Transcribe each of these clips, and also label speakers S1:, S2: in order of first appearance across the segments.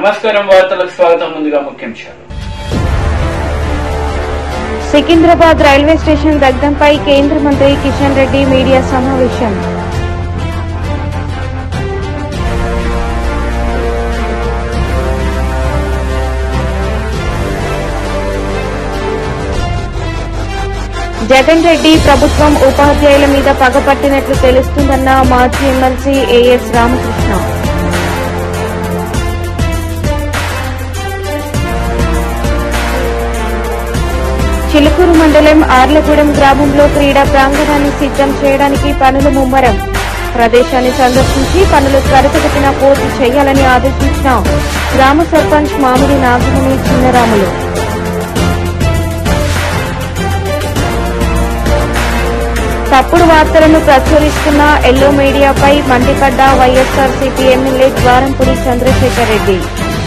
S1: నమస్కారం వార్తలకు స్వాగతం ముందుగా ముఖ్యాంశాలు
S2: సికింద్రాబాద్ రైల్వే స్టేషన్ దగ్ధంపై కేంద్ర మంత్రి కిషన్ రెడ్డి మీడియా సమావేశం జగన్ రెడ్డి ప్రభుత్వం ఉపాధ్యాయుల మీద పగపట్టినట్లు తెలుస్తుందన్న మాజీ ఎమ్మెల్సీ ఏఎస్ రామకృష్ణ చిలుకూరు మండలం ఆర్లగూడెం గ్రామంలో క్రీడా ప్రాంగణాన్ని సిద్ధం చేయడానికి పనులు ముమ్మరం ప్రదేశాన్ని సందర్శించి పనులు త్వరితగతిన పూర్తి చేయాలని ఆదేశించిన గ్రామ సర్పంచ్ మామిడి నాగమణి చిన్నరాములు తప్పుడు వార్తలను ప్రచురిస్తున్న ఎల్లో మీడియాపై మండిపడ్డ వైఎస్ఆర్సీపీ ఎమ్మెల్యే ద్వారంపుడి చంద్రశేఖర్ రెడ్డి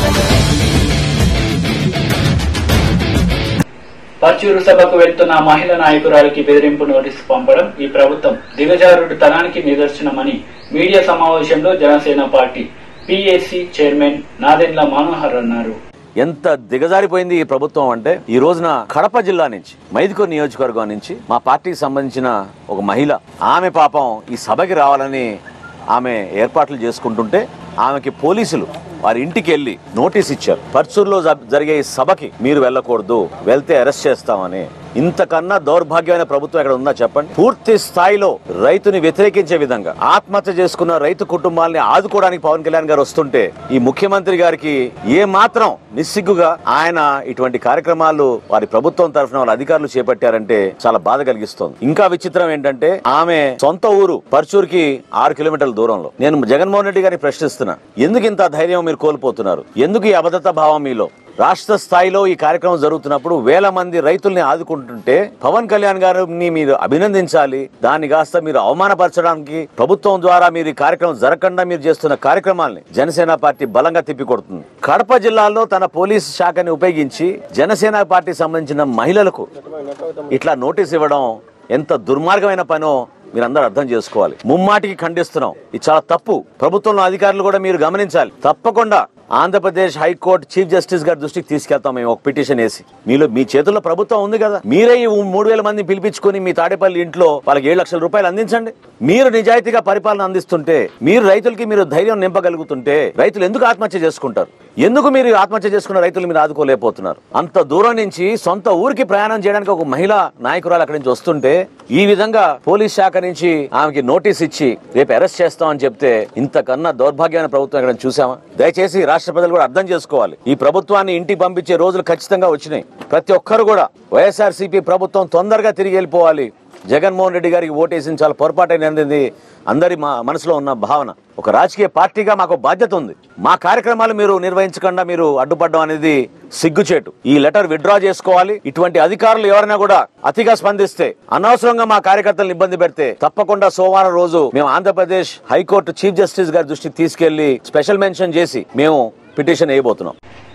S1: పర్చూరు సభకు వెళ్తున్న మహిళా నాయకురాలికి బెదిరింపు నోటీసు పంపడం ఈ ప్రభుత్వం దిగజారుడు తనానికి నిదర్శనమని మీడియా సమావేశంలో Janasena party PSC chairman Nadendla Manohar అన్నారు
S3: ఎంత దిగజారిపోయింది ఈ ప్రభుత్వం అంటే ఈ రోజున కడప జిల్లా నుంచి మైదుకూరు నియోజకవర్గం నుంచి మా పార్టీకి సంబంధించిన ఒక మహిళ ఆమె పాపం ఈ సభకి రావాలని ఆమె ఏర్పాట్లు చేసుకుంటుంటే ఆమెకి పోలీసులు వారి ఇంటికి వెళ్ళి నోటీస్ ఇచ్చారు పర్చూరులో జ- జరిగే ఈ సభకి మీరు వెళ్ళకూడదు వెళ్తే అరెస్ట్ చేస్తామని ఇంతకన్నా దౌర్భాగ్యమైన ప్రభుత్వం ఎక్కడ ఉందా చెప్పండి పూర్తి స్థాయిలో రైతుని వ్యతిరేకించే విధంగా ఆత్మహత్య చేసుకున్న రైతు కుటుంబాల్ని ఆదుకోవడానికి పవన్ కళ్యాణ్ గారు వస్తుంటే ఈ ముఖ్యమంత్రి గారికి ఏ మాత్రం నిస్సిగ్గుగా ఆయన ఇటువంటి కార్యక్రమాలు వారి ప్రభుత్వం తరఫున వాళ్ళ అధికారులు చేపట్టారంటే చాలా బాధ కలిగిస్తోంది ఇంకా విచిత్రం ఏంటంటే ఆమె సొంత ఊరు పర్చూర్కి ఆరు కిలోమీటర్ల దూరంలో నేను జగన్మోహన్ రెడ్డి గారిని ప్రశ్నిస్తున్నా ఎందుకు ఇంత ధైర్యం మీరు కోల్పోతున్నారు ఎందుకు ఈ అభద్రత భావం మీలో రాష్ట్ర స్థాయిలో ఈ కార్యక్రమం జరుగుతున్నప్పుడు వేల మంది రైతుల్ని ఆదుకుంటుంటే పవన్ కళ్యాణ్ గారిని మీరు అభినందించాలి దాన్ని కాస్త మీరు అవమానపరచడానికి ప్రభుత్వం ద్వారా మీరు ఈ కార్యక్రమం జరగకుండా మీరు చేస్తున్న కార్యక్రమాల్ని జనసేన పార్టీ బలంగా తిప్పికొడుతుంది కడప జిల్లాలో తన పోలీస్ శాఖని ఉపయోగించి జనసేన పార్టీ సంబంధించిన మహిళలకు ఇట్లా నోటీస్ ఇవ్వడం ఎంత దుర్మార్గమైన పనో మీరందరూ అర్థం చేసుకోవాలి ముమ్మాటికి ఖండిస్తున్నాం ఇది చాలా తప్పు ప్రభుత్వంలో అధికారులు కూడా మీరు గమనించాలి తప్పకుండా ఆంధ్రప్రదేశ్ హైకోర్టు చీఫ్ జస్టిస్ గారి దృష్టికి తీసుకెళ్తాం మేము ఒక పిటిషన్ వేసి మీలో మీ చేతుల్లో ప్రభుత్వం ఉంది కదా మీరే ఈ మూడు వేల మంది పిలిపించుకొని మీ తాడేపల్లి ఇంట్లో వాళ్ళకి ఏడు లక్షల రూపాయలు అందించండి మీరు నిజాయితీగా పరిపాలన అందిస్తుంటే మీరు రైతులకి మీరు ధైర్యం నింపగలుగుతుంటే రైతులు ఎందుకు ఆత్మహత్య చేసుకుంటారు ఎందుకు మీరు ఆత్మహత్య చేసుకున్న రైతులు మీరు ఆదుకోలేకపోతున్నారు అంత దూరం నుంచి సొంత ఊరికి ప్రయాణం చేయడానికి ఒక మహిళా నాయకురాలు అక్కడి నుంచి వస్తుంటే ఈ విధంగా పోలీస్ శాఖ నుంచి ఆమెకి నోటీస్ ఇచ్చి రేపు అరెస్ట్ చేస్తామని చెప్తే ఇంతకన్నా దౌర్భాగ్యమైన ప్రభుత్వం ఎక్కడ చూసామా దయచేసి రాష్ట్ర ప్రజలు కూడా అర్థం చేసుకోవాలి ఈ ప్రభుత్వాన్ని ఇంటికి పంపించే రోజులు ఖచ్చితంగా వచ్చినాయి ప్రతి ఒక్కరు కూడా వైఎస్ఆర్ ప్రభుత్వం తొందరగా తిరిగి వెళ్ళిపోవాలి జగన్మోహన్ రెడ్డి గారికి ఓటేసిన చాలా పొరపాటైనది అందరి మా మనసులో ఉన్న భావన ఒక రాజకీయ పార్టీగా మాకు బాధ్యత ఉంది మా కార్యక్రమాలు మీరు నిర్వహించకుండా మీరు అడ్డుపడడం అనేది సిగ్గుచేటు ఈ లెటర్ విత్డ్రా చేసుకోవాలి ఇటువంటి అధికారులు ఎవరైనా కూడా అతిగా స్పందిస్తే అనవసరంగా మా కార్యకర్తలను ఇబ్బంది పెడితే తప్పకుండా సోమవారం రోజు మేము ఆంధ్రప్రదేశ్ హైకోర్టు చీఫ్ జస్టిస్ గారి దృష్టికి తీసుకెళ్లి స్పెషల్ మెన్షన్ చేసి మేము పిటిషన్ వేయబోతున్నాం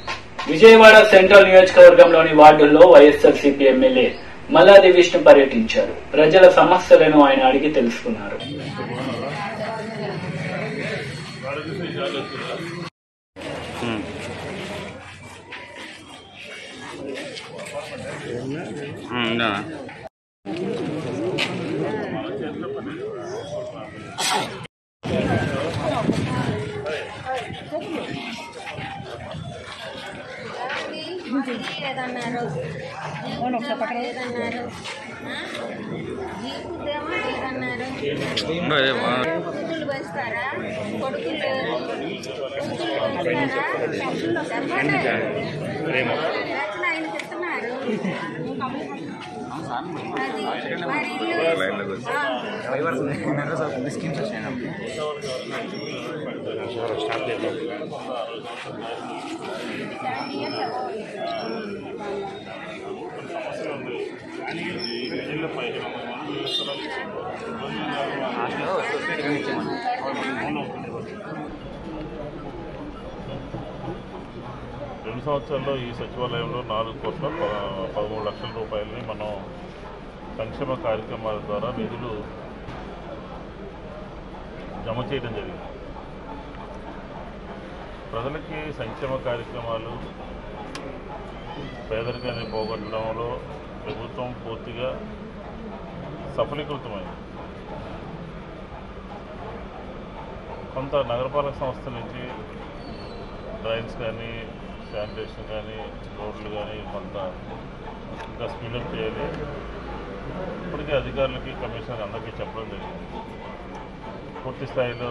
S1: విజయవాడ సెంట్రల్ నియోజకవర్గంలోని వార్డుల్లో వైఎస్ఆర్సీపీ ఎమ్మెల్యే మల్లాది విష్ణు పర్యటించారు ప్రజల సమస్యలను ఆయన అడిగి తెలుసుకున్నారు
S4: లేదన్నారు లేదన్నారు జీవితమో లేదన్నారు కొడుకులు వేస్తారా కొడుకులు లేరు కొడుకులు వేస్తారా చెప్పండి రచన ఆయనకి ఇస్తున్నారు అది మరి ఇల్లు ఆ.
S5: రెండు సంవత్సరాల్లో ఈ సచివాలయంలో నాలుగు కోట్ల ప- పదమూడు లక్షల రూపాయలని మనం సంక్షేమ కార్యక్రమాల ద్వారా నిధులు జమ చేయడం జరిగింది ప్రజలకి సంక్షేమ కార్యక్రమాలు పేదరికాన్ని పోగొట్టడంలో ప్రభుత్వం పూర్తిగా సఫలీకృతమైంది కొంత నగరపాలక సంస్థ నుంచి డ్రైన్స్ కానీ శానిటేషన్ కానీ రోడ్లు కానీ కొంత ఇంకా స్పీడప్ చేయాలి ఇప్పటికే అధికారులకి కమిషనర్ అందరికీ చెప్పడం జరిగింది పూర్తి స్థాయిలో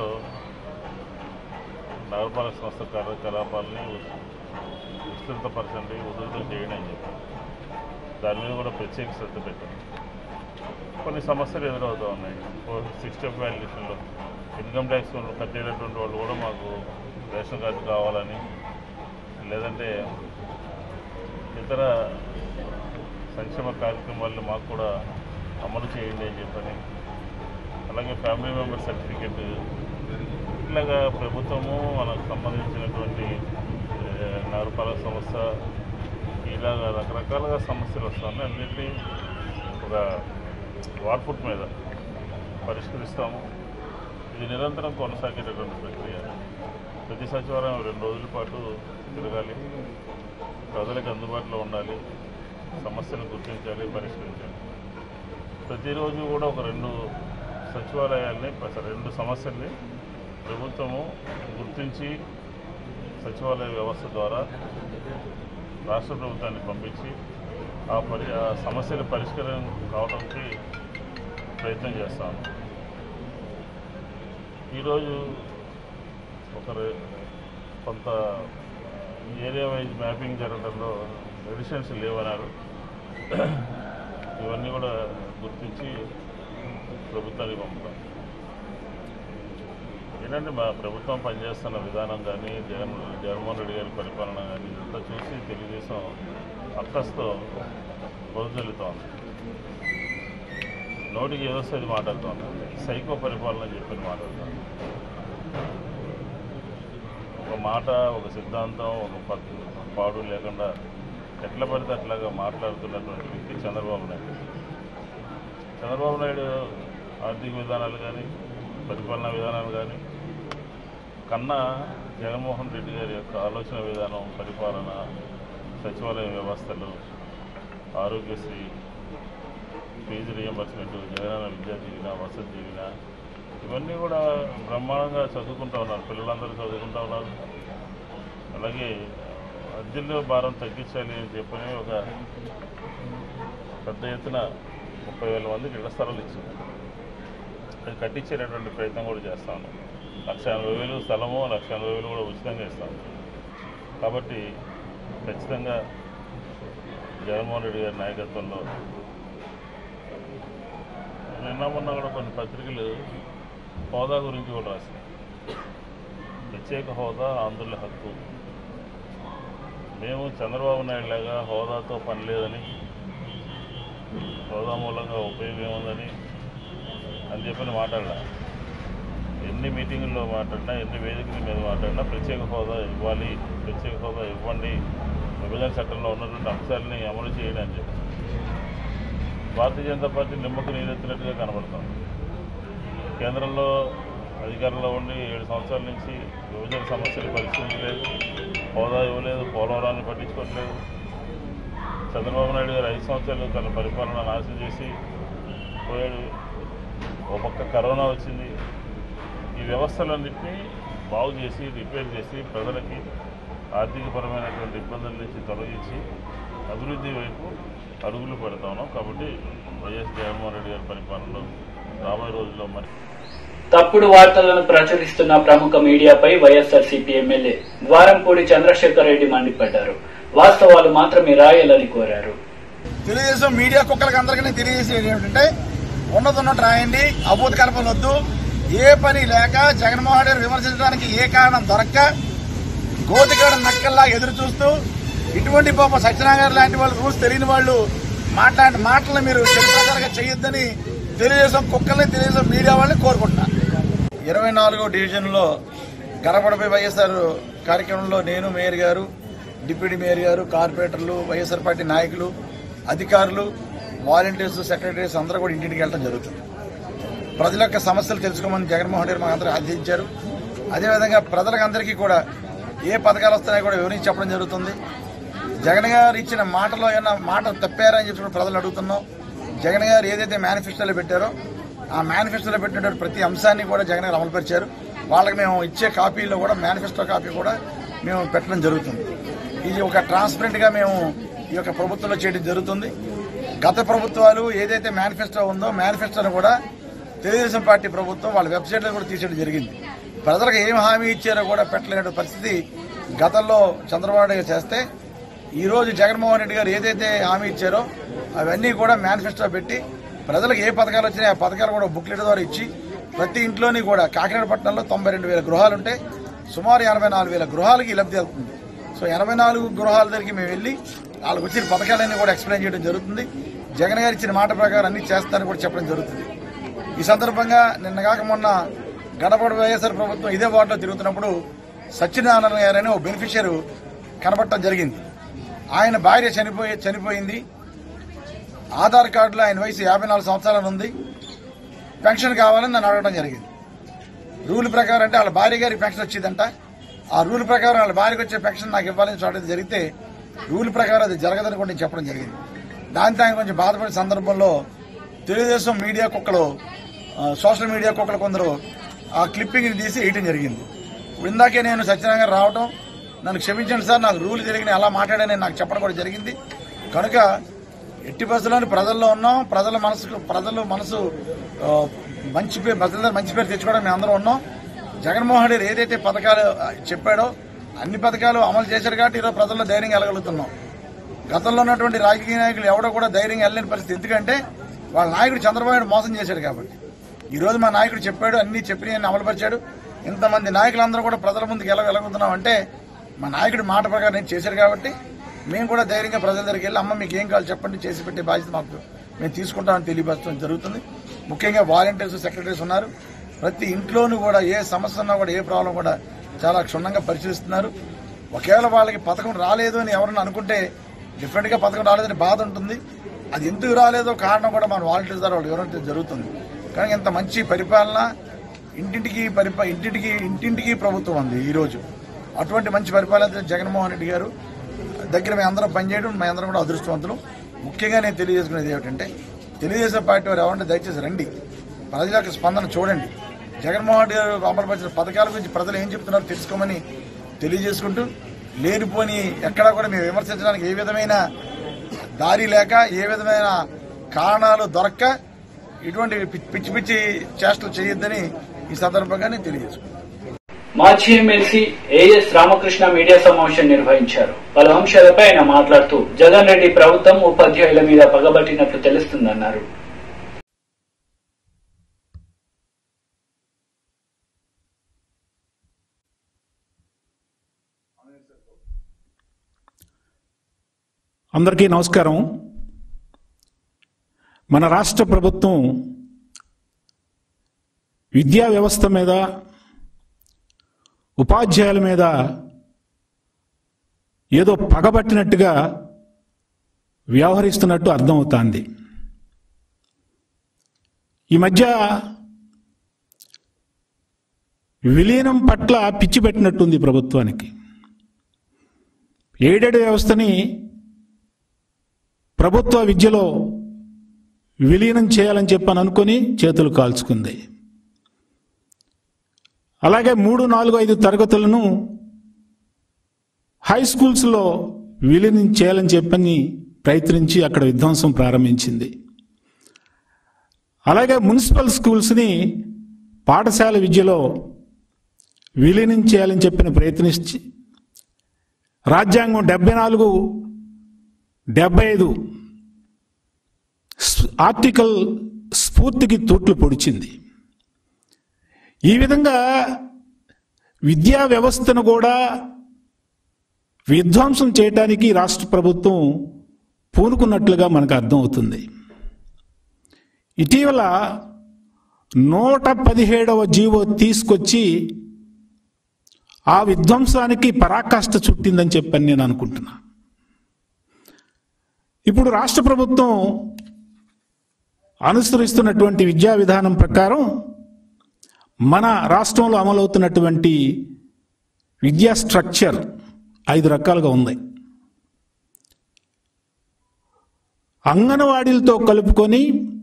S5: నగరపాలక సంస్థ కార్యకలాపాలని విస్తృతపరచండి ఉధృతం చేయండి అని చెప్పి దాని మీద కూడా ప్రత్యేక శ్రద్ధ పెట్టండి కొన్ని సమస్యలు ఎదురవుతూ ఉన్నాయి సిక్స్టీ ఆఫ్ వాల్యుయేషన్లో ఇన్కమ్ ట్యాక్స్ కట్టేటటువంటి వాళ్ళు కూడా మాకు రేషన్ కార్డు కావాలని లేదంటే ఇతర సంక్షేమ కార్యక్రమాలను మాకు కూడా అమలు చేయండి అని చెప్పని అలాగే ఫ్యామిలీ మెంబర్ సర్టిఫికెట్ ఇట్లాగా ప్రభుత్వము మనకు సంబంధించినటువంటి ఏ, నగరపాలక సంస్థ ఇలాగ రకరకాలుగా సమస్యలు వస్తున్నాయి అన్నింటినీ ఒక వాట్పుట్ మీద పరిష్కరిస్తాము ఇది నిరంతరం కొనసాగేటటువంటి ప్రక్రియ ప్రతి సచివాలయం రెండు రోజుల పాటు తిరగాలి ప్రజలకు అందుబాటులో ఉండాలి సమస్యలు గుర్తించాలి పరిష్కరించాలి ప్రతిరోజు కూడా ఒక రెండు సచివాలయాల్ని ప- రెండు సమస్యల్ని ప్రభుత్వము గుర్తించి సచివాలయ వ్యవస్థ ద్వారా రాష్ట్ర ప్రభుత్వాన్ని పంపించి ఆ పరి ఆ సమస్యల పరిష్కారం కావడానికి ప్రయత్నం చేస్తాను ఈరోజు ఒక రె- కొంత ఏరియా వైజ్ మ్యాపింగ్ జరగడంలో మెడిసిన్స్ లేవన్నారు ఇవన్నీ కూడా గుర్తించి ప్రభుత్వానికి పంపుతాం ఏంటంటే మా ప్రభుత్వం పనిచేస్తున్న విధానం కానీ జగన్ జగన్మోహన్ రెడ్డి గారి పరిపాలన కానీ ఇదంతా చూసి తెలుగుదేశం అక్కస్తో బొరుజల్లుతోంది నోటికి ఏదో అది మాట్లాడుతోంది సైకో పరిపాలన అని చెప్పి మాట్లాడుతోంది ఒక మాట ఒక సిద్ధాంతం ఒక పద్ధతి పాడు లేకుండా ఎట్లా పడితే అట్లాగా మాట్లాడుతున్నటువంటి వ్యక్తి చంద్రబాబు నాయుడు చంద్రబాబు నాయుడు ఆర్థిక విధానాలు కానీ పరిపాలనా విధానాలు కానీ కన్నా జగన్మోహన్ రెడ్డి గారి యొక్క ఆలోచన విధానం పరిపాలన సచివాలయ వ్యవస్థలు ఆరోగ్యశ్రీ ఫీజు రియంబర్స్మెంట్ జగనన్న విద్యా దీవెన వసతి దీవెన ఇవన్నీ కూడా బ్రహ్మాండంగా చదువుకుంటా ఉన్నారు పిల్లలందరూ చదువుకుంటా ఉన్నారు అలాగే అద్దెల్లో భారం తగ్గించాలి అని చెప్పని ఒక పెద్ద ఎత్తున ముప్పై వేల మందికి ఇళ్ల స్థలాలు ఇచ్చింది అది కట్టించేటటువంటి ప్రయత్నం కూడా చేస్తాను లక్ష ఎనభై వేలు స్థలము లక్ష ఎనభై వేలు కూడా ఉచితంగా ఇస్తాను కాబట్టి ఖచ్చితంగా జగన్మోహన్ రెడ్డి గారి నాయకత్వంలో నిన్న మొన్న కూడా కొన్ని పత్రికలు హోదా గురించి కూడా రాసినాయి ప్రత్యేక హోదా ఆంధ్రుల హక్కు మేము చంద్రబాబు నాయుడు లాగా హోదాతో పని లేదని హోదా మూలంగా ఉపయోగం ఏముందని అని చెప్పని మాట్లాడలా ఎన్ని మీటింగుల్లో మాట్లాడినా ఎన్ని వేదికల మీద మాట్లాడినా ప్రత్యేక హోదా ఇవ్వాలి ప్రత్యేక హోదా ఇవ్వండి విభజన చట్టంలో ఉన్నటువంటి అంశాలని అమలు చేయండి అని చెప్పి భారతీయ జనతా పార్టీ నిమ్మకు నీరెత్తినట్టుగా కనబడుతుంది కేంద్రంలో అధికారంలో ఉండి ఏడు సంవత్సరాల నుంచి విభజన సమస్యలు పరిష్కరించలేదు హోదా ఇవ్వలేదు పోలవరాన్ని పట్టించుకోవట్లేదు చంద్రబాబు నాయుడు గారు ఐదు సంవత్సరాలు తన పరిపాలన నాశనం చేసి పోయాడు ఒక పక్క కరోనా వచ్చింది ఈ వ్యవస్థలన్నింటినీ బాగు చేసి రిపేర్ చేసి ప్రజలకి ఆర్థికపరమైనటువంటి ఇబ్బందుల నుంచి తొలగించి అభివృద్ధి వైపు అడుగులు పెడతా ఉన్నాం కాబట్టి వైఎస్ జగన్మోహన్ రెడ్డి గారి పరిపాలనలో రాబోయే రోజుల్లో మరి
S1: తప్పుడు వార్తలను ప్రచురిస్తున్న ప్రముఖ మీడియాపై వైఎస్ఆర్సీపీ ఎమ్మెల్యే ద్వారంపూడి చంద్రశేఖర్ రెడ్డి మండిపడ్డారు వాస్తవాలు మాత్రమే రాయాలని కోరారు
S6: తెలుగుదేశం మీడియా కుక్కలకి అందరికీ తెలియజేసేది ఏమిటంటే ఉన్నది ఉన్నట్టు రాయండి అభూత కల్పన వద్దు ఏ పని లేక జగన్మోహన్ రెడ్డి విమర్శించడానికి ఏ కారణం దొరక్క గోతికాడ నక్కల్లా ఎదురు చూస్తూ ఇటువంటి పాప సత్యనారాయణ లాంటి వాళ్ళు రూల్స్ తెలియని వాళ్ళు మాట్లాడిన మాటలు మీరు తెలుగుగా చేయొద్దని తెలుగుదేశం కుక్కల్ని తెలుగుదేశం మీడియా వాళ్ళని కోరుకుంటున్నారు ఇరవై నాలుగో డివిజన్లో గడపడపై వైఎస్ఆర్ కార్యక్రమంలో నేను మేయర్ గారు డిప్యూటీ మేయర్ గారు కార్పొరేటర్లు వైఎస్ఆర్ పార్టీ నాయకులు అధికారులు వాలంటీర్స్ సెక్రటరీస్ అందరూ కూడా ఇంటింటికి వెళ్ళడం జరుగుతుంది ప్రజల యొక్క సమస్యలు తెలుసుకోమని జగన్మోహన్ రెడ్డి మాకు అందరూ ఆదేశించారు అదేవిధంగా ప్రజలకు అందరికీ కూడా ఏ పథకాలు వస్తున్నాయో కూడా వివరించి చెప్పడం జరుగుతుంది జగన్ గారు ఇచ్చిన మాటలో ఏమైనా మాట తప్పారని చెప్పి కూడా ప్రజలు అడుగుతున్నాం జగన్ గారు ఏదైతే మేనిఫెస్టోలో పెట్టారో ఆ మేనిఫెస్టోలో పెట్టినటువంటి ప్రతి అంశాన్ని కూడా జగన్ గారు అమలుపరిచారు వాళ్ళకి మేము ఇచ్చే కాపీలో కూడా మేనిఫెస్టో కాపీ కూడా మేము పెట్టడం జరుగుతుంది ఇది ఒక ట్రాన్స్పరెంట్ గా మేము ఈ యొక్క ప్రభుత్వంలో చేయడం జరుగుతుంది గత ప్రభుత్వాలు ఏదైతే మేనిఫెస్టో ఉందో మేనిఫెస్టోను కూడా తెలుగుదేశం పార్టీ ప్రభుత్వం వాళ్ళ వెబ్సైట్లో కూడా తీసేయడం జరిగింది ప్రజలకు ఏం హామీ ఇచ్చారో కూడా పెట్టలేని పరిస్థితి గతంలో చంద్రబాబు నాయుడు గారు చేస్తే ఈ రోజు జగన్మోహన్ రెడ్డి గారు ఏదైతే హామీ ఇచ్చారో అవన్నీ కూడా మేనిఫెస్టో పెట్టి ప్రజలకు ఏ పథకాలు వచ్చినాయి ఆ పథకాలు కూడా బుక్లెట్ ద్వారా ఇచ్చి ప్రతి ఇంట్లోని కూడా కాకినాడ పట్టణంలో తొంభై రెండు వేల గృహాలు ఉంటే సుమారు ఎనభై నాలుగు వేల గృహాలకి లబ్ధి అవుతుంది సో ఎనభై నాలుగు గృహాల దగ్గరికి మేము వెళ్ళి వాళ్ళకి వచ్చిన పథకాలన్నీ కూడా ఎక్స్ప్లెయిన్ చేయడం జరుగుతుంది జగన్ గారు ఇచ్చిన మాట ప్రకారం అన్ని చేస్తారని కూడా చెప్పడం జరుగుతుంది ఈ సందర్భంగా నిన్న కాక మొన్న గడపడ వైఎస్ఆర్ ప్రభుత్వం ఇదే వార్డులో తిరుగుతున్నప్పుడు సత్యనారాయణ గారని ఓ బెనిఫిషియర్ కనబడటం జరిగింది ఆయన భార్య చనిపోయి చనిపోయింది ఆధార్ కార్డులో ఆయన వయసు యాభై నాలుగు సంవత్సరాలు ఉంది పెన్షన్ కావాలని నన్ను అడగడం జరిగింది రూల్ ప్రకారం అంటే వాళ్ళ భార్య గారికి పెన్షన్ వచ్చిందంట ఆ రూల్ ప్రకారం వాళ్ళ భార్యకి వచ్చే పెన్షన్ నాకు ఇవ్వాలని చూడడం జరిగితే రూల్ ప్రకారం అది జరగదని కూడా నేను చెప్పడం జరిగింది దాంతో ఆయన కొంచెం బాధపడిన సందర్భంలో తెలుగుదేశం మీడియా కుక్కలు ఆ, సోషల్ మీడియా కుక్కలు కొందరు ఆ క్లిప్పింగ్ తీసి వేయటం జరిగింది ఇప్పుడు ఇందాకే నేను సత్యనారాయణ గారు రావటం నన్ను క్షమించండి సార్ నాకు రూల్ జరిగిన ఎలా మాట్లాడానని నాకు చెప్పడం కూడా జరిగింది కనుక ఎట్టి బస్సులోని ప్రజల్లో ఉన్నాం ప్రజల మనసుకు ప్రజల మనసు ఆ, మంచి పేరు ప్రజల మంచి పేరు తెచ్చుకోవడం మేము అందరం ఉన్నాం జగన్మోహన్ రెడ్డి ఏదైతే పథకాలు ఆ, చెప్పాడో అన్ని పథకాలు అమలు చేశాడు కాబట్టి ఈరోజు ప్రజల్లో ధైర్యంగా వెళ్ళగలుగుతున్నాం గతంలో ఉన్నటువంటి రాజకీయ నాయకులు ఎవడో కూడా ధైర్యంగా వెళ్ళలేని పరిస్థితి ఎందుకంటే వాళ్ళ నాయకుడు చంద్రబాబు నాయుడు మోసం చేశాడు కాబట్టి ఈ రోజు మా నాయకుడు చెప్పాడు అన్ని చెప్పిన అమలుపరిచాడు ఇంతమంది నాయకులందరూ కూడా ప్రజల ముందుకు ఎలా వెళ్ళగలుగుతున్నాం అంటే మా నాయకుడి మాట ప్రకారం నేను చేశాడు కాబట్టి మేము కూడా ధైర్యంగా ప్రజల దగ్గరికి వెళ్ళి అమ్మ మీకు ఏం కావాలి చెప్పండి చేసి పెట్టే బాధ్యత మాకు మేము తీసుకుంటామని తెలియపరచడం జరుగుతుంది ముఖ్యంగా వాలంటీర్స్ సెక్రటరీస్ ఉన్నారు ప్రతి ఇంట్లోనూ కూడా ఏ సమస్య ఉన్నా కూడా ఏ ప్రాబ్లం కూడా చాలా క్షుణ్ణంగా పరిశీలిస్తున్నారు ఒకవేళ వాళ్ళకి పథకం రాలేదు అని ఎవరన్నా అనుకుంటే డిఫరెంట్ గా పథకం రాలేదని బాధ ఉంటుంది అది ఎందుకు రాలేదో కారణం కూడా మన వాలంటీర్స్ ద్వారా వాళ్ళు వివరించడం జరుగుతుంది కానీ ఇంత మంచి పరిపాలన ఇంటింటికి పరిపా ఇంటింటికి ఇంటింటికి ప్రభుత్వం ఉంది ఈ రోజు అటువంటి మంచి పరిపాలన జగన్మోహన్ రెడ్డి గారు దగ్గర మేము అందరం పనిచేయడం మేము అందరం కూడా అదృష్టవంతులు ముఖ్యంగా నేను తెలియజేసుకునేది ఏమిటంటే తెలుగుదేశం పార్టీ వారు ఎవరంటే దయచేసి రండి ప్రజల యొక్క స్పందన చూడండి జగన్మోహన్ రెడ్డి గారు అమలుపరిచిన పథకాల గురించి ప్రజలు ఏం చెప్తున్నారో తెలుసుకోమని తెలియజేసుకుంటూ లేనిపోని ఎక్కడా కూడా మేము విమర్శించడానికి ఏ విధమైన దారి లేక ఏ విధమైన కారణాలు దొరక్క ఇటువంటి పిచ్చి పిచ్చి పిచ్చి చేష్టలు చేయొద్దని ఈ సందర్భంగా నేను తెలియజేసుకుంటాను
S1: మాజీ ఎమ్మెల్సీ ఏఎస్ రామకృష్ణ మీడియా సమావేశం నిర్వహించారు పలు అంశాలపై ఆయన మాట్లాడుతూ జగన్ రెడ్డి ప్రభుత్వం ఉపాధ్యాయుల మీద పగబట్టినట్లు తెలుస్తుందన్నారు
S7: అందరికీ నమస్కారం మన రాష్ట్ర ప్రభుత్వం విద్యా వ్యవస్థ మీద ఉపాధ్యాయుల మీద ఏదో పగబట్టినట్టుగా వ్యవహరిస్తున్నట్టు అర్థమవుతోంది ఈ మధ్య విలీనం పట్ల పిచ్చి పెట్టినట్టుంది ప్రభుత్వానికి ఎయిడెడ్ వ్యవస్థని ప్రభుత్వ విద్యలో విలీనం చేయాలని చెప్పని అనుకుని చేతులు కాల్చుకుంది అలాగే మూడు నాలుగు ఐదు తరగతులను హై స్కూల్స్లో విలీనం చేయాలని చెప్పని ప్రయత్నించి అక్కడ విధ్వంసం ప్రారంభించింది అలాగే మున్సిపల్ స్కూల్స్ని పాఠశాల విద్యలో విలీనం చేయాలని చెప్పిన ప్రయత్నించి రాజ్యాంగం డెబ్బై నాలుగు డెబ్బై ఐదు ఆర్టికల్ స్ఫూర్తికి తూట్లు పొడిచింది ఈ విధంగా విద్యా వ్యవస్థను కూడా విధ్వంసం చేయటానికి రాష్ట్ర ప్రభుత్వం పూనుకున్నట్లుగా మనకు అర్థమవుతుంది ఇటీవల నూట పదిహేడవ జీవో తీసుకొచ్చి ఆ విధ్వంసానికి పరాకాష్ట చుట్టిందని చెప్పని నేను అనుకుంటున్నా ఇప్పుడు రాష్ట్ర ప్రభుత్వం అనుసరిస్తున్నటువంటి విద్యా విధానం ప్రకారం మన రాష్ట్రంలో అమలవుతున్నటువంటి విద్యా స్ట్రక్చర్ ఐదు రకాలుగా ఉంది అంగన్వాడీలతో కలుపుకొని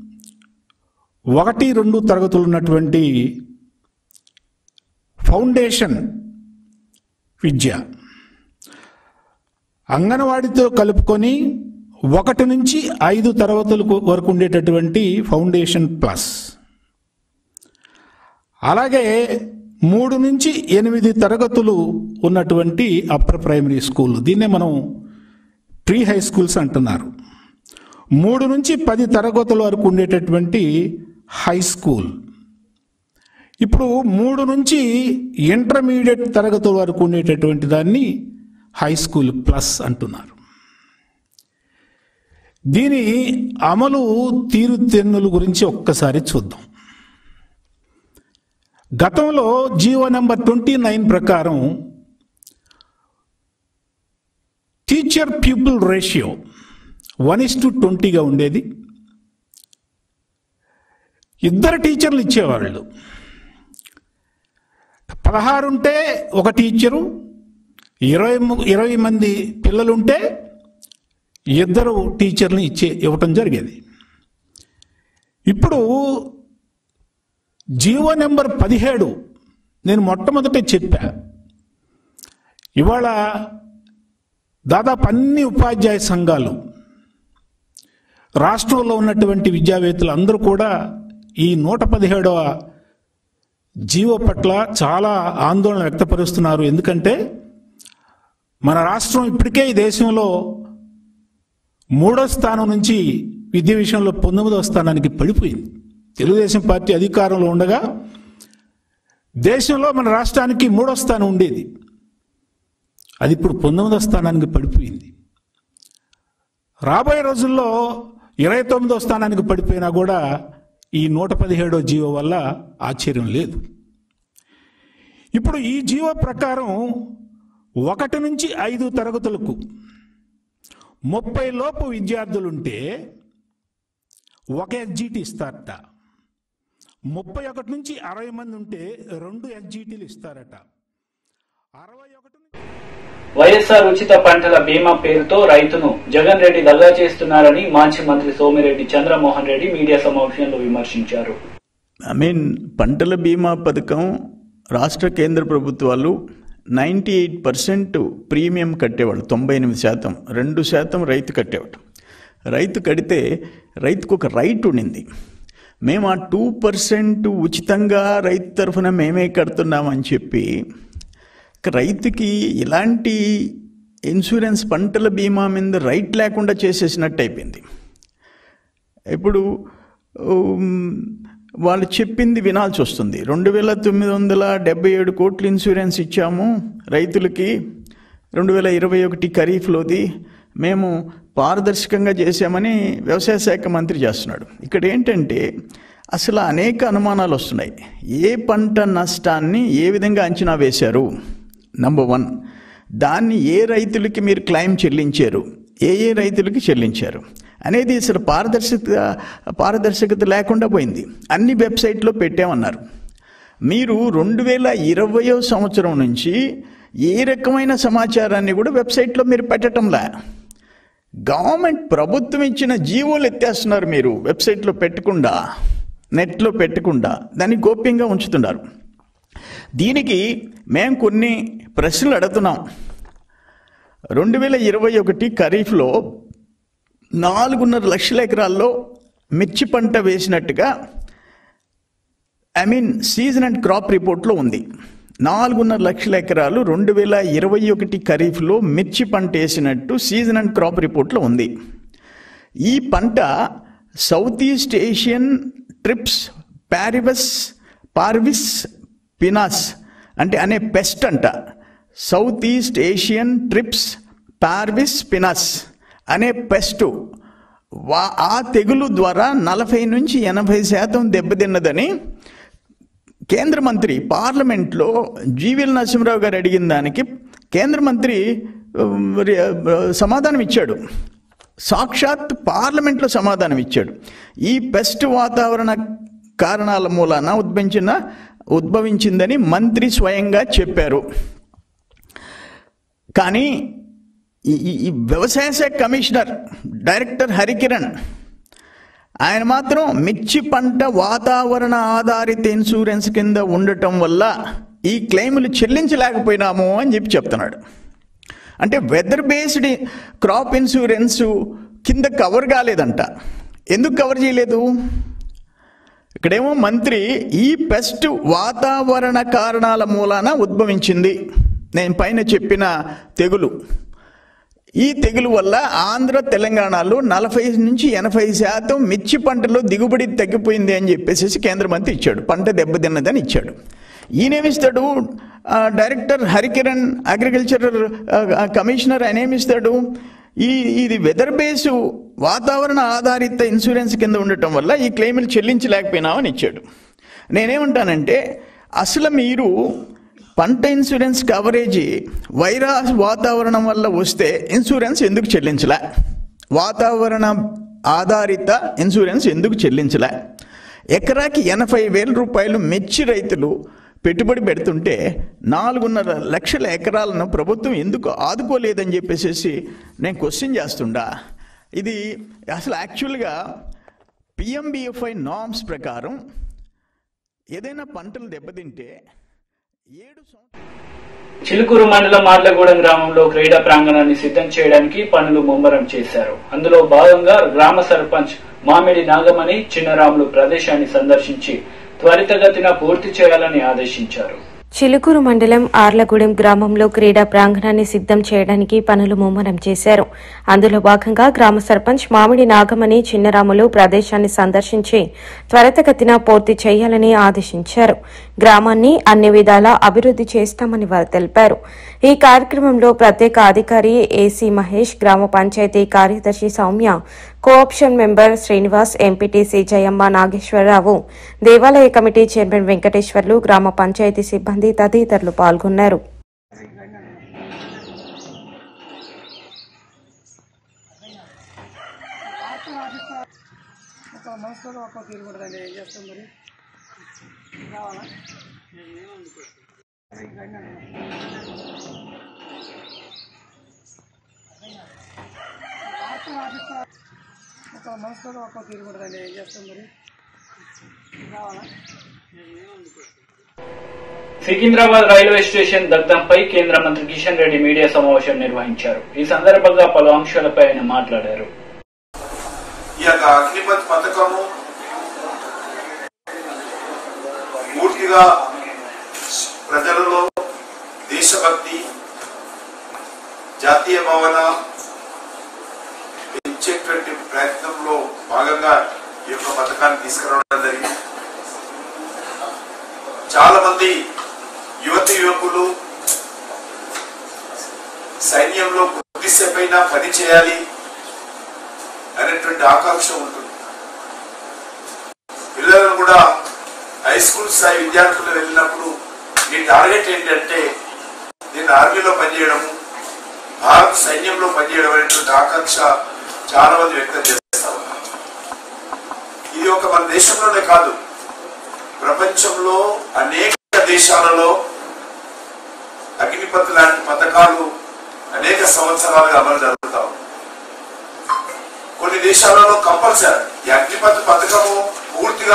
S7: ఒకటి రెండు తరగతులు ఉన్నటువంటి ఫౌండేషన్ విద్య అంగన్వాడితో కలుపుకొని ఒకటి నుంచి ఐదు తరగతుల వరకు ఉండేటటువంటి ఫౌండేషన్ ప్లస్ అలాగే మూడు నుంచి ఎనిమిది తరగతులు ఉన్నటువంటి అప్పర్ ప్రైమరీ స్కూల్ దీన్నే మనం ప్రీ హై స్కూల్స్ అంటున్నారు మూడు నుంచి పది తరగతుల వరకు ఉండేటటువంటి హై స్కూల్ ఇప్పుడు మూడు నుంచి ఇంటర్మీడియట్ తరగతుల వరకు ఉండేటటువంటి దాన్ని హై స్కూల్ ప్లస్ అంటున్నారు దీని అమలు తీరుతెన్నుల గురించి ఒక్కసారి చూద్దాం గతంలో జీవో నెంబర్ ట్వంటీ నైన్ ప్రకారం teacher people ratio one is to ట్వంటీగా ఉండేది ఇద్దరు టీచర్లు ఇచ్చేవాళ్ళు పదహారు ఉంటే ఒక టీచరు ఇరవై ము- ఇరవై మంది పిల్లలుంటే ఇద్దరు టీచర్ని ఇచ్చే ఇవ్వటం జరిగేది ఇప్పుడు జీవో నెంబర్ పదిహేడు నేను మొట్టమొదట చెప్పా ఇవాళ దాదాపు అన్ని ఉపాధ్యాయ సంఘాలు రాష్ట్రంలో ఉన్నటువంటి విద్యావేత్తలు అందరూ కూడా ఈ నూట పదిహేడవ జీవో పట్ల చాలా ఆందోళన వ్యక్తపరుస్తున్నారు ఎందుకంటే మన రాష్ట్రం ఇప్పటికే ఈ దేశంలో మూడో స్థానం నుంచి విద్య విషయంలో పంతొమ్మిదవ స్థానానికి పడిపోయింది తెలుగుదేశం పార్టీ అధికారంలో ఉండగా దేశంలో మన రాష్ట్రానికి మూడో స్థానం ఉండేది అది ఇప్పుడు పంతొమ్మిదో స్థానానికి పడిపోయింది రాబోయే రోజుల్లో ఇరవై తొమ్మిదో స్థానానికి పడిపోయినా కూడా ఈ నూట పదిహేడో జీవో వల్ల ఆశ్చర్యం లేదు ఇప్పుడు ఈ జీవో ప్రకారం ఒకటి నుంచి ఐదు తరగతులకు ముప్పై లోపు విద్యార్థులుంటే ఒక ఎస్జీటీ ఇస్తారట ముప్పై ఒకటి నుంచి అరవై మంది ఉంటే రెండు ఎస్జీటీలు ఇస్తారట అరవై ఒకటి నుంచి
S1: వైఎస్ఆర్ ఉచిత పంటల బీమా పేరుతో రైతును జగన్ రెడ్డి దగా చేస్తున్నారని మాజీ మంత్రి సోమిరెడ్డి చంద్రమోహన్ రెడ్డి మీడియా సమావేశంలో విమర్శించారు
S8: ఐ మీన్ పంటల బీమా పథకం రాష్ట్ర కేంద్ర ప్రభుత్వాలు నైంటీ ఎయిట్ పర్సెంట్ ప్రీమియం కట్టేవాళ్ళు తొంభై ఎనిమిది శాతం రెండు శాతం రైతు కట్టేవాడు రైతు కడితే రైతుకు ఒక రైట్ ఉండింది మేము ఆ టూ పర్సెంట్ ఉచితంగా రైతు తరఫున మేమే కడుతున్నామని చెప్పి ఇక రైతుకి ఇలాంటి ఇన్సూరెన్స్ పంటల బీమా మీద రైట్ లేకుండా చేసేసినట్టు అయిపోయింది ఇప్పుడు ఉమ్, వాళ్ళు చెప్పింది వినాల్సి వస్తుంది రెండు వేల తొమ్మిది వందల డెబ్బై ఏడు కోట్ల ఇన్సూరెన్స్ ఇచ్చాము రైతులకి రెండు వేల ఇరవై ఒకటి ఖరీఫ్లోది మేము పారదర్శకంగా చేశామని వ్యవసాయ శాఖ మంత్రి చేస్తున్నాడు ఇక్కడ ఏంటంటే అసలు అనేక అనుమానాలు వస్తున్నాయి ఏ పంట నష్టాన్ని ఏ విధంగా అంచనా వేశారు నంబర్ వన్ దాన్ని ఏ రైతులకి మీరు క్లెయిమ్ చెల్లించారు ఏ ఏ రైతులకి చెల్లించారు అనేది అసలు పారదర్శకత పారదర్శకత లేకుండా పోయింది అన్ని వెబ్సైట్లో పెట్టామన్నారు మీరు రెండు వేల ఇరవయో సంవత్సరం నుంచి ఏ రకమైన సమాచారాన్ని కూడా వెబ్సైట్లో మీరు పెట్టడంలే గవర్నమెంట్ ప్రభుత్వం ఇచ్చిన జీవోలు ఎత్తేస్తున్నారు మీరు వెబ్సైట్లో పెట్టకుండా నెట్లో పెట్టకుండా దాన్ని గోప్యంగా ఉంచుతున్నారు దీనికి మేము కొన్ని ప్రశ్నలు అడుగుతున్నాం రెండు వేల ఇరవై ఒకటి ఖరీఫ్లో నాలుగున్నర లక్షల ఎకరాల్లో మిర్చి పంట వేసినట్టుగా I mean season and crop రిపోర్ట్లో ఉంది నాలుగున్నర లక్షల ఎకరాలు రెండు వేల ఇరవై ఒకటి ఖరీఫ్లో మిర్చి పంట వేసినట్టు సీజన్ అండ్ క్రాప్ రిపోర్ట్లో ఉంది ఈ పంట సౌత్ ఈస్ట్ ఏషియన్ ట్రిప్స్ పారిబస్ పార్విస్ పినాస్ అంటే అనే పెస్ట్ అంట south east Asian thrips parvispinus అనే పెస్ట్ వా ఆ తెగులు ద్వారా నలభై నుంచి ఎనభై శాతం దెబ్బతిన్నదని కేంద్ర మంత్రి పార్లమెంట్లో జీవీఎల్ నరసింహరావు గారు అడిగిన దానికి కేంద్ర మంత్రి ఉమ్, రి- సమాధానం ఇచ్చాడు సాక్షాత్ పార్లమెంట్లో సమాధానం ఇచ్చాడు ఈ పెస్ట్ వాతావరణ కారణాల మూలాన ఉద్భవించిన ఉద్భవించిందని మంత్రి స్వయంగా చెప్పారు కానీ ఈ ఈ- ఈ వ్యవసాయ శాఖ కమిషనర్ డైరెక్టర్ హరికిరణ్ ఆయన మాత్రం మిర్చి పంట వాతావరణ ఆధారిత ఇన్సూరెన్స్ కింద ఉండటం వల్ల ఈ క్లెయిములు చెల్లించలేకపోయినాము అని చెప్పి చెప్తున్నాడు అంటే వెదర్ బేస్డ్ క్రాప్ ఇన్సూరెన్స్ కింద కవర్ కాలేదంట ఎందుకు కవర్ చేయలేదు ఇక్కడేమో మంత్రి ఈ పెస్ట్ వాతావరణ కారణాల మూలాన ఉద్భవించింది నేను పైన చెప్పిన తెగులు ఈ తెగులు వల్ల ఆంధ్ర తెలంగాణలో నలభై నుంచి ఎనభై శాతం మిర్చి పంటలో దిగుబడి తగ్గిపోయింది అని చెప్పేసి కేంద్ర మంత్రి ఇచ్చాడు పంట దెబ్బతిన్నదని ఇచ్చాడు ఈయనేమిస్తాడు ఆ, డైరెక్టర్ హరికిరణ్ అగ్రికల్చర్ ఆ, కమిషనర్ ఆయన ఏమిస్తాడు ఈ ఇది వెదర్ బేసు వాతావరణ ఆధారిత ఇన్సూరెన్స్ కింద ఉండటం వల్ల ఈ క్లెయిములు చెల్లించలేకపోయినామని ఇచ్చాడు నేనేమంటానంటే అసలు మీరు పంట ఇన్సూరెన్స్ కవరేజీ వైరస్ వాతావరణం వల్ల వస్తే ఇన్సూరెన్స్ ఎందుకు చెల్లించలే వాతావరణ ఆధారిత ఇన్సూరెన్స్ ఎందుకు చెల్లించలే ఎకరాకి ఎనభై వేల రూపాయలు మిర్చి రైతులు పెట్టుబడి పెడుతుంటే నాలుగున్నర లక్షల ఎకరాలను ప్రభుత్వం ఎందుకు ఆదుకోలేదని చెప్పేసి నేను క్వశ్చన్ చేస్తుండా ఇది అసలు యాక్చువల్గా పిఎంబిఎఫ్ఐ నామ్స్ ప్రకారం ఏదైనా పంటలు దెబ్బతింటే ఏడు సంవత్సరాలు
S1: చిలుకూరు మండలం మార్లగూడెం గ్రామంలో క్రీడా ప్రాంగణాన్ని సిద్ధం చేయడానికి పనులు ముమ్మరం చేశారు అందులో భాగంగా గ్రామ సర్పంచ్ మామిడి నాగమణి చిన్నరాములు ప్రదేశాన్ని సందర్శించి త్వరితగతిన పూర్తి చేయాలని ఆదేశించారు
S2: చిలుకూరు మండలం ఆర్లగూడెం గ్రామంలో క్రీడా ప్రాంగణాన్ని సిద్ధం చేయడానికి పనులు ముమ్మరం చేశారు అందులో భాగంగా గ్రామ సర్పంచ్ మామిడి నాగమణి చిన్నరాములు ప్రదేశాన్ని సందర్శించి త్వరితగతిన పూర్తి చేయాలని ఆదేశించారు గ్రామాన్ని అన్ని విధాలా అభివృద్ది చేస్తామని వారు తెలిపారు ఈ కార్యక్రమంలో ప్రత్యేక అధికారి ఏసీ మహేష్ గ్రామ పంచాయతీ కార్యదర్శి Soumya co-option member Srinivas MPTC Jayamma Nageswara Rao దేవాలయ కమిటీ చైర్మన్ వెంకటేశ్వర్లు గ్రామ పంచాయతీ సిబ్బంది తదితరులు పాల్గొన్నారు
S1: సికింద్రాబాద్ రైల్వే స్టేషన్ దగ్ధంపై కేంద్ర మంత్రి కిషన్ రెడ్డి మీడియా సమావేశం నిర్వహించారు ఈ సందర్భంగా పలు అంశాలపై ఆయన మాట్లాడారు
S9: ఈ యొక్క అగ్నిపత్ పథకము పూర్తిగా ప్రజలలో దేశభక్తి జాతీయ భావన పెంచేటువంటి ప్రయత్నంలో భాగంగా ఈ యొక్క పథకాన్ని తీసుకురావడం జరిగింది చాలా మంది యువతి యువకులు సైన్యంలో కొద్దిసేపైనా పని చేయాలి అనేటువంటి ఆకాంక్ష ఉంటుంది పిల్లలను కూడా హై స్కూల్ స్థాయి విద్యార్థులు వెళ్ళినప్పుడు మీ టార్గెట్ ఏంటంటే నేను ఆర్మీలో పనిచేయడము భారత సైన్యంలో పనిచేయడం అనేటువంటి ఆకాంక్ష చాలా మంది వ్యక్తం చేస్తా ఉన్నారు ఇది ఒక మన దేశంలోనే కాదు ప్రపంచంలో అనేక దేశాలలో అగ్నిపత్ లాంటి పథకాలు అనేక సంవత్సరాలుగా అమలు జరుగుతా ఉన్నాయి కొన్ని దేశాలలో కంపల్సరీ ఈ అగ్నిపత్ పథకము పూర్తిగా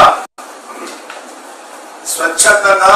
S9: స్వచ్ఛందంగా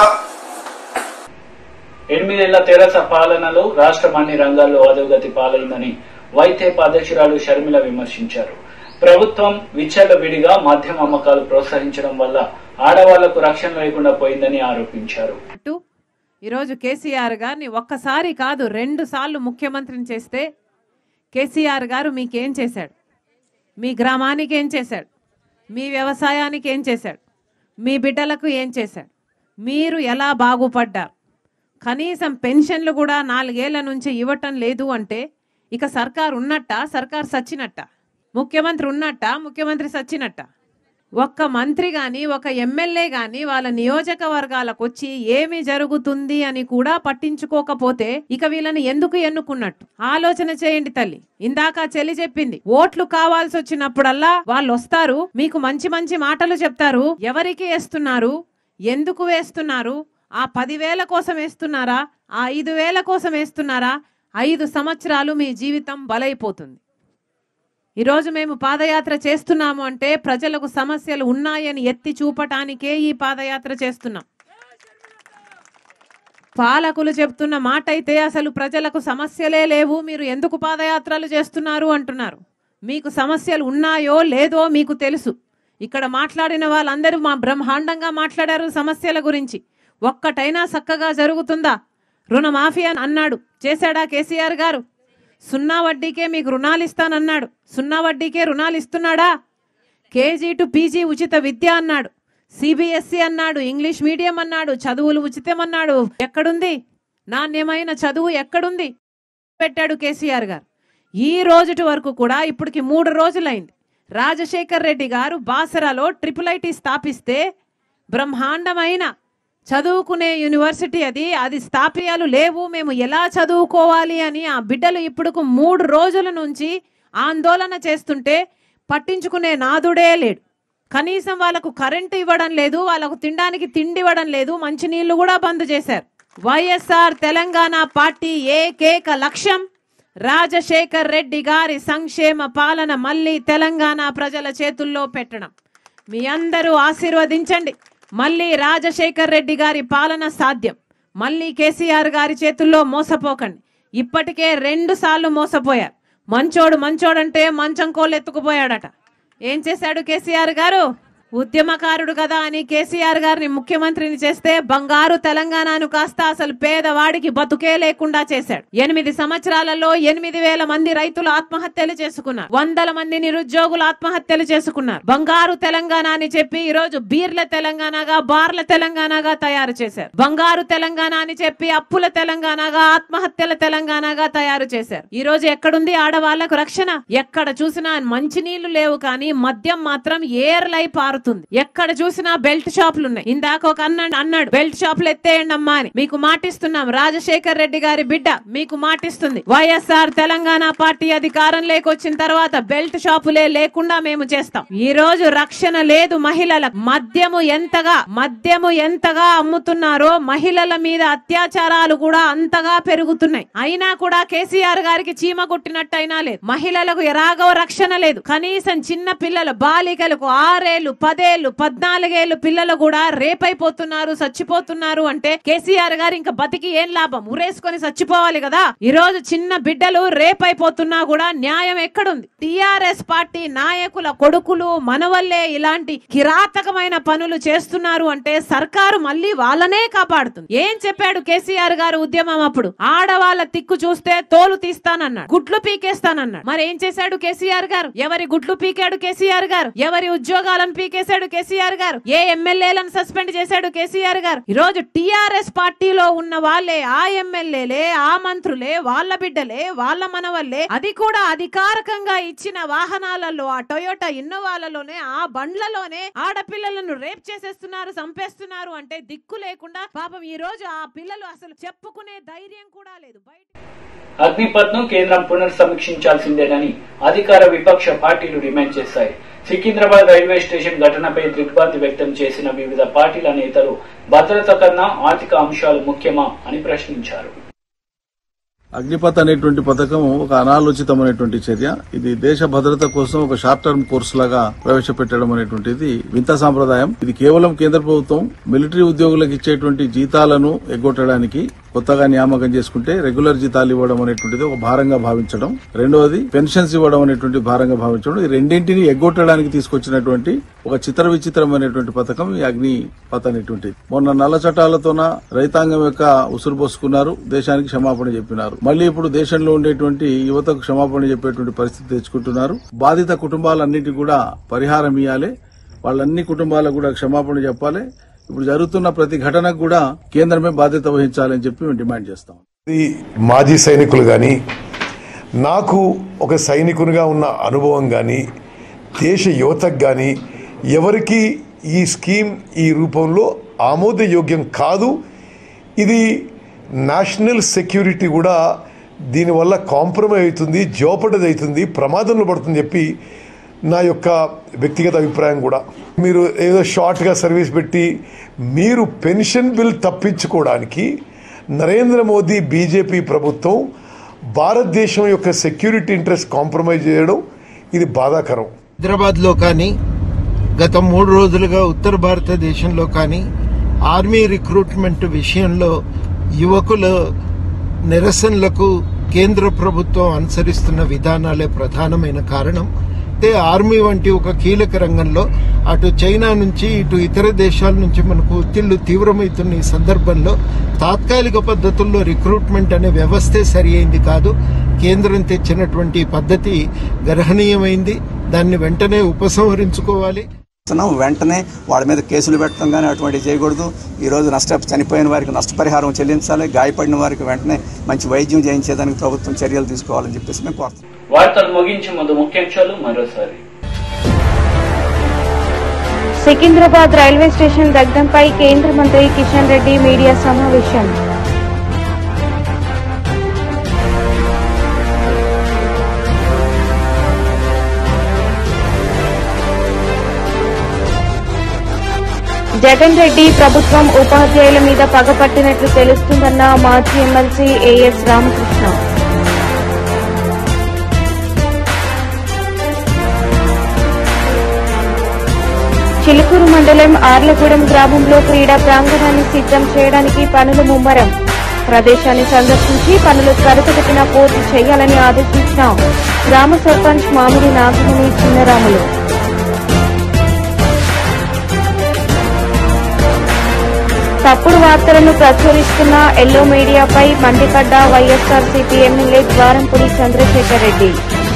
S1: ఎనిమిదేళ్ల తెరస పాలనలో రాష్ట్రం అన్ని రంగాల్లో అధోగతి పాలైందని వైతేప అధ్యక్షురాలు షర్మిల విమర్శించారు ప్రభుత్వం విచ్చల విడిగా మద్యం అమ్మకాలు ప్రోత్సహించడం వల్ల ఆడవాళ్లకు రక్షణ లేకుండా పోయిందని ఆరోపించారు
S10: అటు ఈరోజు కేసీఆర్ గారిని ఒక్కసారి కాదు రెండు సార్లు ముఖ్యమంత్రిని చేస్తే కేసీఆర్ గారు మీకేం చేశాడు మీ గ్రామానికి ఏం చేశాడు మీ వ్యవసాయానికి ఏం చేశాడు మీ బిడ్డలకు ఏం చేశాడు మీరు ఎలా బాగుపడ్డారు కనీసం పెన్షన్లు కూడా నాలుగేళ్ల నుంచి ఇవ్వటం లేదు అంటే ఇక సర్కార్ ఉన్నట్ట సర్కార్ సచ్చినట్ట ముఖ్యమంత్రి ఉన్నట్ట ముఖ్యమంత్రి సచ్చినట్ట ఒక్క మంత్రి గాని ఒక ఎమ్మెల్యే గాని వాళ్ళ నియోజకవర్గాలకు వచ్చి ఏమి జరుగుతుంది అని కూడా పట్టించుకోకపోతే ఇక వీళ్ళని ఎందుకు ఎన్నుకున్నట్టు ఆలోచన చేయండి తల్లి ఇందాక చెల్లి చెప్పింది ఓట్లు కావాల్సి వచ్చినప్పుడల్లా వాళ్ళు వస్తారు మీకు మంచి మంచి మాటలు చెప్తారు ఎవరికి వేస్తున్నారు ఎందుకు వేస్తున్నారు ఆ పదివేల కోసం వేస్తున్నారా ఆ ఐదు వేల కోసం వేస్తున్నారా ఐదు సంవత్సరాలు మీ జీవితం బలైపోతుంది ఈరోజు మేము పాదయాత్ర చేస్తున్నాము అంటే ప్రజలకు సమస్యలు ఉన్నాయని ఎత్తి చూపటానికే ఈ పాదయాత్ర చేస్తున్నాం పాలకులు చెప్తున్న మాట అయితే అసలు ప్రజలకు సమస్యలే లేవు మీరు ఎందుకు పాదయాత్రలు చేస్తున్నారు అంటున్నారు మీకు సమస్యలు ఉన్నాయో లేదో మీకు తెలుసు ఇక్కడ మాట్లాడిన వాళ్ళందరూ మా బ్రహ్మాండంగా మాట్లాడారు సమస్యల గురించి ఒక్కటైనా చక్కగా జరుగుతుందా రుణమాఫీ అని అన్నాడు చేశాడా కేసీఆర్ గారు సున్నా వడ్డీకే మీకు రుణాలు ఇస్తానన్నాడు సున్నా వడ్డీకే రుణాలు ఇస్తున్నాడా కేజీ టు పీజీ ఉచిత విద్య అన్నాడు సిబిఎస్ఈ అన్నాడు ఇంగ్లీష్ మీడియం అన్నాడు చదువులు ఉచితం అన్నాడు ఎక్కడుంది నాణ్యమైన చదువు ఎక్కడుంది పెట్టాడు కేసీఆర్ గారు ఈ రోజుటి వరకు కూడా ఇప్పటికి మూడు రోజులైంది రాజశేఖర్ రెడ్డి గారు బాసరాలో ట్రిపుల్ ఐటీ స్థాపిస్తే బ్రహ్మాండమైన చదువుకునే యూనివర్సిటీ అది అది స్థాపియాలు లేవు మేము ఎలా చదువుకోవాలి అని ఆ బిడ్డలు ఇప్పుడు మూడు రోజుల నుంచి ఆందోళన చేస్తుంటే పట్టించుకునే నాదుడే లేడు కనీసం వాళ్ళకు కరెంటు ఇవ్వడం లేదు వాళ్ళకు తినడానికి తిండి ఇవ్వడం లేదు మంచినీళ్లు కూడా బంద్ చేశారు వైఎస్ఆర్ తెలంగాణ పార్టీ ఏకేక లక్ష్యం రాజశేఖర్ రెడ్డి గారి సంక్షేమ పాలన మళ్ళీ తెలంగాణ ప్రజల చేతుల్లో పెట్టడం మీ అందరూ ఆశీర్వదించండి మళ్ళీ రాజశేఖర్ రెడ్డి గారి పాలన సాధ్యం మళ్ళీ కేసీఆర్ గారి చేతుల్లో మోసపోకండి ఇప్పటికే రెండు సార్లు మోసపోయారు మంచోడు మంచోడంటే మంచం కోళ్ళు ఎత్తుకుపోయాడట ఏం చేశాడు కేసీఆర్ గారు ఉద్యమకారుడు కదా అని కేసీఆర్ గారిని ముఖ్యమంత్రిని చేస్తే బంగారు తెలంగాణను కాస్త అసలు పేదవాడికి బతుకే లేకుండా చేశాడు ఎనిమిది సంవత్సరాలలో ఎనిమిది వేల మంది రైతులు ఆత్మహత్యలు చేసుకున్నారు వందల మంది నిరుద్యోగులు ఆత్మహత్యలు చేసుకున్నారు బంగారు తెలంగాణ అని చెప్పి ఈ రోజు బీర్ల తెలంగాణగా బార్ల తెలంగాణగా తయారు చేశారు బంగారు తెలంగాణ అని చెప్పి అప్పుల తెలంగాణగా ఆత్మహత్యల తెలంగాణగా తయారు చేశారు ఈ రోజు ఎక్కడుంది ఆడవాళ్లకు రక్షణ ఎక్కడ చూసినా మంచినీళ్లు లేవు కానీ మద్యం మాత్రం ఏర్లై పారుతుంది ఎక్కడ చూసినా బెల్ట్ షాపులు ఉన్నాయి ఇందాక ఒక అన్న అన్నాడు బెల్ట్ షాపులు ఎత్తేయండి అమ్మా అని మీకు మాటిస్తున్నాం రాజశేఖర్ రెడ్డి గారి బిడ్డ మీకు మాటిస్తుంది వైఎస్ఆర్ తెలంగాణ పార్టీ అధికారం లేకొచ్చిన తర్వాత బెల్ట్ షాపులే లేకుండా మేము చేస్తాం ఈ రోజు రక్షణ లేదు మహిళల మద్యము ఎంతగా మద్యము ఎంతగా అమ్ముతున్నారో మహిళల మీద అత్యాచారాలు కూడా అంతగా పెరుగుతున్నాయి అయినా కూడా కేసీఆర్ గారికి చీమ కొట్టినట్టు అయినా లేదు మహిళలకు ఎలాగో రక్షణ లేదు కనీసం చిన్న పిల్లలు బాలికలకు ఆరేళ్లు పదేళ్లు పద్నాలుగేళ్లు పిల్లలు కూడా రేపైపోతున్నారు చచ్చిపోతున్నారు అంటే కేసీఆర్ గారు ఇంకా బతికి ఏం లాభం ఉరేసుకొని చచ్చిపోవాలి కదా ఈ రోజు చిన్న బిడ్డలు రేపైపోతున్నా కూడా న్యాయం ఎక్కడుంది టిఆర్ఎస్ పార్టీ నాయకుల కొడుకులు మనవల్లే ఇలాంటి కిరాతకమైన పనులు చేస్తున్నారు అంటే సర్కారు మళ్ళీ వాళ్ళనే కాపాడుతుంది ఏం చెప్పాడు కేసీఆర్ గారు ఉద్యమం అప్పుడు ఆడవాళ్ళ తిక్కు చూస్తే తోలు తీస్తానన్నాడు గుడ్లు పీకేస్తానన్నాడు మరి ఏం చేశాడు కేసీఆర్ గారు ఎవరి గుడ్లు పీకాడు కేసీఆర్ గారు ఎవరి ఉద్యోగాలను పీకేశాడు కేసీఆర్ గారు ఏ ఎమ్మెల్యేలను సస్పెండ్ చేశాడు కేసీఆర్ గారు ఈ రోజు టిఆర్ఎస్ పార్టీలో ఉన్న వాళ్ళే ఆ ఎమ్మెల్యేలే ఆ మంత్రులే వాళ్ళ బిడ్డలే వాళ్ళ మనవల్లే అది కూడా అధికారికంగా ఇచ్చిన వాహనాలలో ఆ టొయోటా ఇన్నోవాలలోనే ఆ బండ్లలోనే ఆడపిల్లలను రేప్ చేసేస్తున్నారు చంపేస్తున్నారు అంటే దిక్కు లేకుండా పాపం ఈ రోజు ఆ పిల్లలు అసలు చెప్పుకునే ధైర్యం కూడా లేదు బయట
S1: అగ్నిపథ్ను కేంద్రం పునర్సమీక్షించాల్సిందేనని అధికార విపక్ష పార్టీలు డిమాండ్ చేశాయి సికింద్రాబాద్ రైల్వే స్టేషన్ ఘటనపై దిగ్భ్రాంతి వ్యక్తం చేసిన వివిధ పార్టీల నేతలు భద్రత కన్నా ఆర్థిక అంశాలు ముఖ్యమా అని ప్రశ్నించారు
S11: అగ్నిపథ్ అనేటువంటి పథకం ఒక అనాలోచితమైనటువంటి చర్య ఇది దేశ భద్రత కోసం ఒక షార్ట్ టర్మ్ కోర్సు లాగా ప్రవేశపెట్టడం అనేటువంటిది వింత సాంప్రదాయం ఇది కేవలం కేంద్ర ప్రభుత్వం మిలిటరీ ఉద్యోగులకు ఇచ్చేటువంటి జీతాలను ఎగ్గొట్టడానికి కొత్తగా నియామకం చేసుకుంటే రెగ్యులర్ జీతాలు ఇవ్వడం అనేటువంటిది ఒక భారంగా భావించడం రెండవది పెన్షన్స్ ఇవ్వడం అనేటువంటి భారంగా భావించడం ఈ రెండింటిని ఎగ్గొట్టడానికి తీసుకొచ్చినటువంటి ఒక చిత్ర విచిత్రమైనటువంటి పథకం ఈ అగ్ని పథ అనేటువంటిది మొన్న నల్ల చట్టాలతోన రైతాంగం యొక్క ఉసురు పోసుకున్నారు దేశానికి క్షమాపణ చెప్పినారు మళ్ళీ ఇప్పుడు దేశంలో ఉండేటువంటి యువతకు క్షమాపణ చెప్పేటువంటి పరిస్థితి తెచ్చుకుంటున్నారు బాధిత కుటుంబాలన్నిటికీ కూడా పరిహారం ఇవ్వాలి వాళ్ళన్ని కుటుంబాలకు కూడా క్షమాపణ చెప్పాలి ఇప్పుడు జరుగుతున్న ప్రతి ఘటనకు కూడా కేంద్రమే బాధ్యత వహించాలని చెప్పి మేము డిమాండ్ చేస్తాం
S12: ఈ మాజీ సైనికులు కానీ నాకు ఒక సైనికునిగా ఉన్న అనుభవం కానీ దేశ యువతకు కానీ ఎవరికి ఈ స్కీమ్ ఈ రూపంలో ఆమోదయోగ్యం కాదు ఇది నేషనల్ సెక్యూరిటీ కూడా దీనివల్ల కాంప్రమైజ్ అవుతుంది జోపడది అవుతుంది ప్రమాదంలో పడుతుంది చెప్పి నా యొక్క వ్యక్తిగత అభిప్రాయం కూడా మీరు ఏదో షార్ట్గా సర్వీస్ పెట్టి మీరు పెన్షన్ బిల్ తప్పించుకోవడానికి నరేంద్ర మోదీ బీజేపీ ప్రభుత్వం భారతదేశం యొక్క సెక్యూరిటీ ఇంట్రెస్ట్ కాంప్రమైజ్ చేయడం ఇది బాధాకరం
S13: హైదరాబాద్లో కానీ గత మూడు రోజులుగా ఉత్తర భారతదేశంలో కానీ ఆర్మీ రిక్రూట్మెంట్ విషయంలో యువకుల నిరసనలకు కేంద్ర ప్రభుత్వం అనుసరిస్తున్న విధానాలే ప్రధానమైన కారణం అయితే ఆర్మీ వంటి ఒక కీలక రంగంలో అటు చైనా నుంచి ఇటు ఇతర దేశాల నుంచి మనకు ఒత్తిళ్లు తీవ్రమవుతున్న ఈ సందర్భంలో తాత్కాలిక పద్ధతుల్లో రిక్రూట్మెంట్ అనే వ్యవస్థే సరి అయింది కాదు కేంద్రం తెచ్చినటువంటి ఈ పద్ధతి గర్హనీయమైంది దాన్ని వెంటనే ఉపసంహరించుకోవాలి
S14: చేస్తున్నాం వెంటనే వాళ్ళ మీద కేసులు పెట్టడం కానీ అటువంటివి చేయకూడదు ఈరోజు నష్ట చనిపోయిన వారికి నష్టపరిహారం చెల్లించాలి గాయపడిన వారికి వెంటనే మంచి వైద్యం చేయించేదానికి ప్రభుత్వం చర్యలు తీసుకోవాలని చెప్పేసి మేము కోరుతున్నాం
S1: వార్తలు ముగించే ముందు ముఖ్యాంశాలు మరోసారి
S2: సికింద్రాబాద్ రైల్వే స్టేషన్ దగ్ధంపై కేంద్ర మంత్రి కిషన్ రెడ్డి మీడియా సమావేశం జగన్ రెడ్డి ప్రభుత్వం ఉపాధ్యాయుల మీద పగపట్టినట్లు తెలుస్తుందన్న మాజీ ఎమ్మెల్సీ ఏఎస్ రామకృష్ణ చిలుకూరు మండలం ఆర్లగూడెం గ్రామంలో క్రీడా ప్రాంగణాన్ని సిద్ధం చేయడానికి పనులు ముమ్మరం ప్రదేశాన్ని సందర్శించి పనులు త్వరితగతిన పూర్తి చేయాలని ఆదేశించిన గ్రామ సర్పంచ్ మామిడి నాగమణి చిన్నరాములు తప్పుడు వార్తలను ప్రచురిస్తున్న ఎల్లో మీడియాపై మండిపడ్డ వైఎస్ఆర్సీపీ ఎమ్మెల్యే ద్వారంపుడి చంద్రశేఖర్ రెడ్డి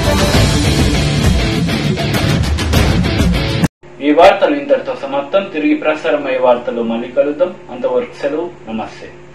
S1: ఈ వార్తలు ఇంతటితో సమాప్తం తిరిగి ప్రసారమయ్యే వార్తలు మళ్ళీ కలుద్దాం అంతవరకు సెలవు నమస్తే